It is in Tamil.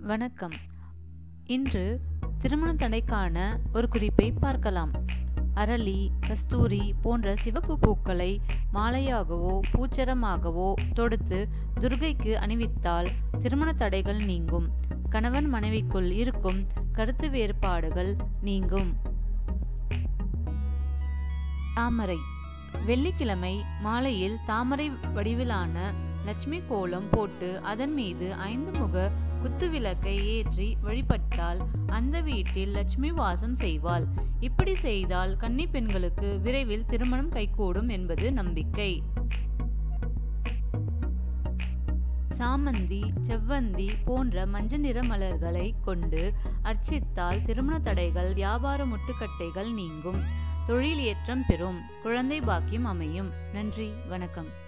வணக்கம் இன்று திருமண தடைக்கான ஒரு குறிப்பை பார்க்கலாம் அரளி கஸ்தூரி போன்ற சிவப்பு பூக்களை மாலையாகவோ பூச்சரமாகவோ தொடுத்து துர்க்கைக்கு அணிவித்தால் திருமண தடைகள் நீங்கும் கணவன் மனைவிக்குள் இருக்கும் கருத்து வேறுபாடுகள் நீங்கும் தாமரை வெள்ளிக்கிழமை மாலையில் தாமரை வடிவிலான லட்சுமி கோலம் போட்டு அதன் மீது ஐந்து முக குத்துவிளக்கை ஏற்றி வழிபட்டால் அந்த வீட்டில் லட்சுமி வாசம் செய்வாள் இப்படி செய்தால் கன்னி பெண்களுக்கு விரைவில் திருமணம் கைகூடும் என்பது நம்பிக்கை சாமந்தி செவ்வந்தி போன்ற மஞ்சள் நிற மலர்களை கொண்டு அர்ச்சித்தால் திருமண தடைகள் வியாபார முட்டுக்கட்டைகள் நீங்கும் தொழில் ஏற்றம் பெறும் குழந்தை பாக்கியம் அமையும் நன்றி வணக்கம்